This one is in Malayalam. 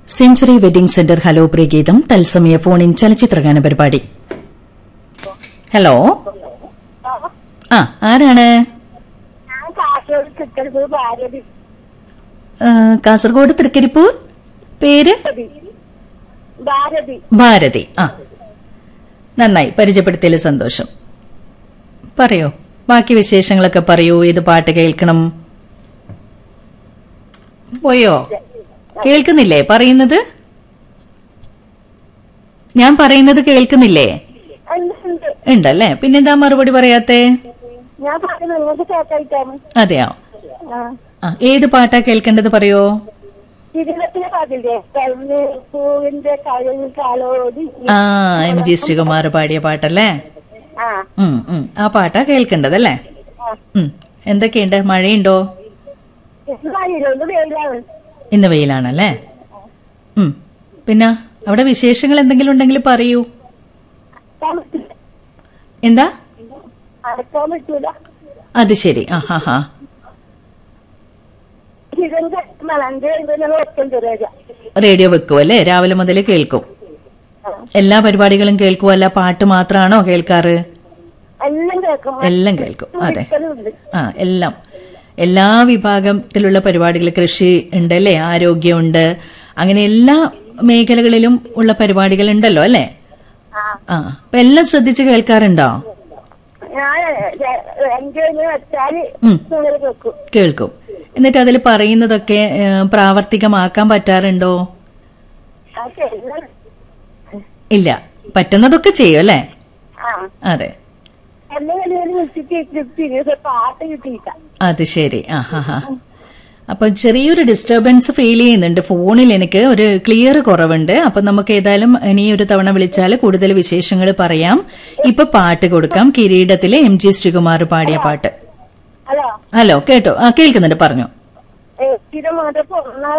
സെഞ്ചുറി വെഡിംഗ് സെന്റർ ഹലോ പ്രിയഗീതം തത്സമയ ഫോണിൻ ചലച്ചിത്രഗാന പരിപാടി ഹലോ ആ ആരാണ് ഞാൻ കാസർഗോഡ് കിട്ടരുത് ഭാരതി ആ, കാസർഗോഡ് തൃക്കരിപ്പൂർ പേര് ഭാരതി ഭാരതി ആ നന്നായി പരിചയപ്പെടുത്തിയതിൽ സന്തോഷം പറയൂ ബാക്കി വിശേഷങ്ങളൊക്കെ പറയൂ ഏത് പാട്ട് കേൾക്കണം പോയോ കേൾക്കുന്നില്ലേ പറയുന്നത് ഞാൻ പറയുന്നത് കേൾക്കുന്നില്ലേ ഉണ്ട്, ഉണ്ട്. ഉണ്ടല്ലേ പിന്നെന്താ മറുപടി പറയാത്തേ ഞാൻ പറയുന്നത് നിങ്ങൾക്ക് കേട്ടായിട്ടാണ് അതെയോ ആ ആ ഏത് പാട്ടാ കേൾക്കേണ്ടത് പറയോ തിരുവനന്തപുരത്തിലെ പാട്ടില്ലേ കല്ല് പൂവിന്റെ കഴൽ കാലോടി ആ എം ജി ശ്രീകുമാർ പാടിയ പാട്ടല്ലേ ആ ഉം ഉം ആ പാട്ടാ കേൾക്കേണ്ടതല്ലേ ആ ഉം എന്തൊക്കെയുണ്ട് മഴയുണ്ടോ ഇന്ന് വെയിലാണ് ഇന്ന് വെയിലാണല്ലേ ഉം പിന്നെ അവിടെ വിശേഷങ്ങൾ എന്തെങ്കിലും ഉണ്ടെങ്കിൽ പറയൂ അടക്കാൻ പറ്റില്ല എന്താ അടക്കാൻ പറ്റൂല അത് ശരി ആ ഹാ ഹാ ഇതിന്റെ മലന്റെ ഞങ്ങൾ ഒറ്റം ചെറിയ റേഡിയോ വെക്കും അല്ലേ രാവിലെ മുതൽ കേൾക്കും എല്ലാ പരിപാടികളും കേൾക്കും അല്ല പാട്ട് മാത്രമാണോ കേൾക്കാറ് എല്ലാം കേൾക്കും എല്ലാം കേൾക്കും അതെ ഇരിക്കലുണ്ട്. ആ എല്ലാം എല്ലാ വിഭാഗത്തിലുള്ള പരിപാടികൾ കൃഷി ഉണ്ട് അല്ലേ ആരോഗ്യമുണ്ട് അങ്ങനെ എല്ലാ മേഖലകളിലും ഉള്ള പരിപാടികൾ ഉണ്ടല്ലോ അല്ലേ ആ ആ അപ്പൊ എല്ലാം ശ്രദ്ധിച്ച് കേൾക്കാറുണ്ടോ ഞാൻ എന്റെ വെച്ചാല് ഉം. നിങ്ങൾ കേൾക്കും കേൾക്കും എന്നിട്ട് അതിൽ പറയുന്നതൊക്കെ ഏ, പ്രാവർത്തികമാക്കാൻ പറ്റാറുണ്ടോ ആ ശരി ഇല്ല പറ്റുന്നതൊക്കെ ചെയ്യും അല്ലേ ആ അതെ എന്നെ വലിയ വിളിച്ചിട്ട് കിട്ടിയിട്ട് പാട്ട് കിട്ടിയില്ല അത് ശരി ആ ഹാ ഹാ അപ്പൊ ചെറിയൊരു ഡിസ്റ്റർബൻസ് ഫീൽ ചെയ്യുന്നുണ്ട് ഫോണിൽ എനിക്ക് ഒരു ക്ലിയർ കുറവുണ്ട് അപ്പൊ നമുക്ക് ഏതായാലും ഇനി ഒരു തവണ വിളിച്ചാൽ കൂടുതൽ വിശേഷങ്ങൾ പറയാം ഇപ്പൊ പാട്ട് കൊടുക്കാം കിരീടത്തിലെ എം ജി ശ്രീകുമാർ പാടിയ പാട്ട് ഹലോ ഹലോ കേട്ടോ ആ കേൾക്കുന്നുണ്ട് പറഞ്ഞു സ്ഥിരം മാത്രം